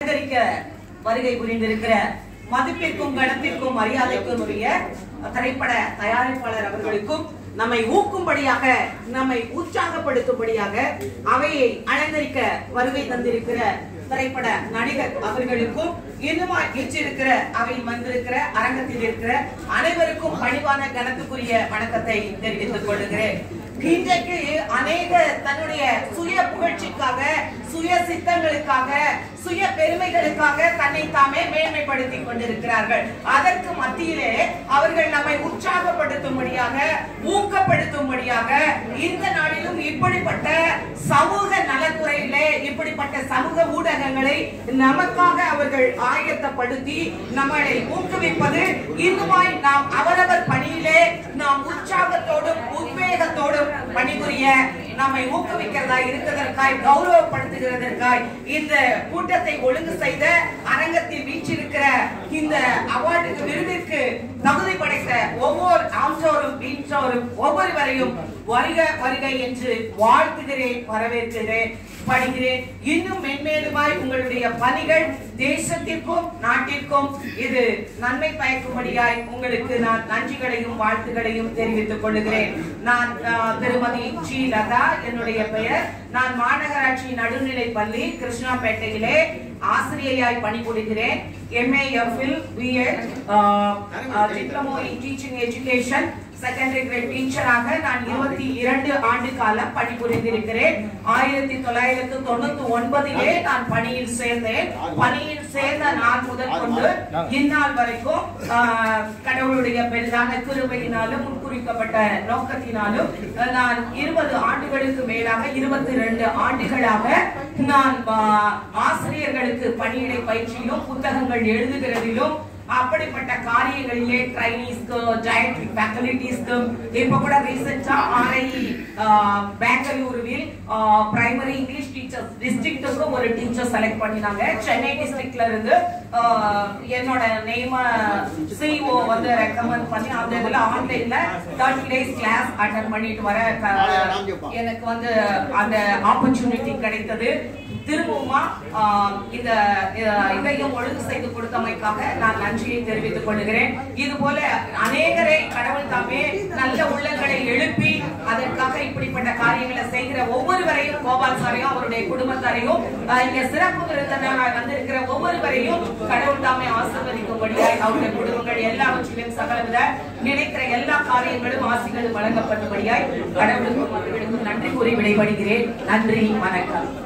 அலங்கரிக்க வருகை புரிந்திருக்கிற மதிப்பிற்கும் கணத்திற்கும் மரியாதைக்கும் உரிய திரைப்பட தயாரிப்பாளர் அவர்களுக்கும் நம்மை ஊக்கும்படியாக நம்மை உற்சாகப்படுத்தும்படியாக அவையை அலங்கரிக்க வருகை தந்திருக்கிற திரைப்பட நடிகர் அவர்களுக்கும் இன்னுமாய் வீச்சிருக்கிற அவையில் வந்திருக்கிற அரங்கத்தில் இருக்கிற அனைவருக்கும் பணிவான கணத்துக்குரிய வணக்கத்தை தெரிவித்துக் கொள்கிறேன் இன்றைக்கு அநேக தன்னுடைய சுய புகழ்ச்சிக்காக சுய சித்தங்களுக்காக சுய பெருமைகளுக்காக தன்னை தாமே மேன்மைப்படுத்திக் கொண்டிருக்கிறார்கள் அதற்கு மத்தியிலே அவர்கள் நம்மை உற்சாகப்படுத்தும்படியாக ஊக்கப்படுத்தும்படியாக இந்த நாளிலும் இப்படிப்பட்ட சமூக நலத்துறையிலே இப்படிப்பட்ட சமூக ஊடகங்களை நமக்காக அவர்கள் ஆயத்தப்படுத்தி நம்மளை ஊக்குவிப்பது இன்னுமாய் நாம் அவரவர் பணியிலே நாம் உற்சாகத்தோடும் உத்வேகத்தோடும் பணிபுரிய நம்மை ஊக்குவிக்கிறதா இருக்கிறதற்காய் கௌரவப்படுத்துகிறதற்காய் இந்த கூட்டத்தை ஒழுங்கு செய்த அரங்கத்தில் வீற்றிருக்கிற இந்த அவார்டுக்கு விருதிற்கு தகுதி படைத்த ஒவ்வொரு ஆம்சோரும் வீச்சோரும் ஒவ்வொருவரையும் வருக வருக என்று வாழ்த்துகிறேன் வரவேற்கிறேன் படுகிறேன் இன்னும் மென்மேலுமாய் உங்களுடைய பணிகள் தேசத்திற்கும் நாட்டிற்கும் இது நன்மை பயக்கும்படியாய் உங்களுக்கு நான் நன்றிகளையும் வாழ்த்துகளையும் தெரிவித்துக் கொள்கிறேன் நான் அஹ், திருமதி ஜி லதா என்னுடைய பெயர் நான் மாநகராட்சி நடுநிலை பள்ளி கிருஷ்ணாபேட்டையிலே ஆசிரியையாய் பணிபுரிகிறேன் எம்ஏஎஃப்இல் B Ed diploma in teaching education secondary grade டீச்சராக நான் இருபத்தி இரண்டு ஆண்டு காலம் பணிபுரிந்திருக்கிறேன் ஆயிரத்தி தொள்ளாயிரத்தி தொண்ணூத்தி ஒன்பதிலே நான் பணியில் சேர்ந்தேன் பணியில் சேர்ந்த நாள் முதல் கொண்டு இந்நாள் வரைக்கும் ஆஹ், கடவுளுடைய பெரிதான கிருபையினாலும் முன்குறிக்கப்பட்ட நோக்கத்தினாலும் அஹ், நான் இருபது ஆண்டுகளுக்கு மேலாக இருபத்தி ரெண்டு ஆண்டுகளாக நான் ஆஹ், ஆசிரியர்களுக்கு பணியிடை பயிற்சியிலும் புத்தகங்கள் எழுதுகிறதிலும் அப்படிப்பட்ட காரியங்களிலே ட்ரைனிஸ்க்கு டயட்ரி ஃபேக்கல்டிஸ்க்கு இப்ப கூட ரீசெண்டா ஆர்ஐ பெங்களூருவில் பிரைமரி இங்கிலீஷ் டீச்சர்ஸ் டிஸ்ட்ரிக்ட்டுக்கு ஒரு டீச்சர் செலக்ட் பண்ணினாங்க சென்னை டிஸ்ட்ரிக்ட்ல இருந்து ஆஹ், என்னோட நேம சிஓ வந்து ரெக்கமெண்ட் பண்ணி அந்த இதுல ஆன்லைன்ல தேர்ட்டி டேஸ் கிளாஸ் அட்டன் பண்ணிட்டு வர க- எனக்கு வந்து அந்த ஆப்பர்ச்சுனிட்டி கிடைத்தது திரும்பவுமா ஆஹ், இந்த அஹ், இதையும் ஒழுங்கு செய்து கொடுத்தமைக்காக நான் நன்றியை தெரிவித்துக் கொள்கிறேன் இது போல அநேகரை கடவுள் தாமே நல்ல உள்ளங்களை எழுப்பி அதற்காக இப்படிப்பட்ட காரியங்களை செய்கிற ஒவ்வொருவரையும் கோபால் சாரையும் அவருடைய குடும்பத்தாரையும் ஆஹ், இங்க சிறப்பு விருந்தினராக வந்திருக்கிற ஒவ்வொருவரையும் கடவுள் தாமே ஆசீர்வதிக்கும்படியாய் அவருடைய குடும்பங்கள் எல்லாவற்றிலும் சகலவித நினைக்கிற எல்லா காரியங்களும் ஆசிகளும் வழங்கப்படும்படியாய் கடவுளுக்கும் அவர்களுக்கும் நன்றி கூறி விடைபடுகிறேன் நன்றி வணக்கம்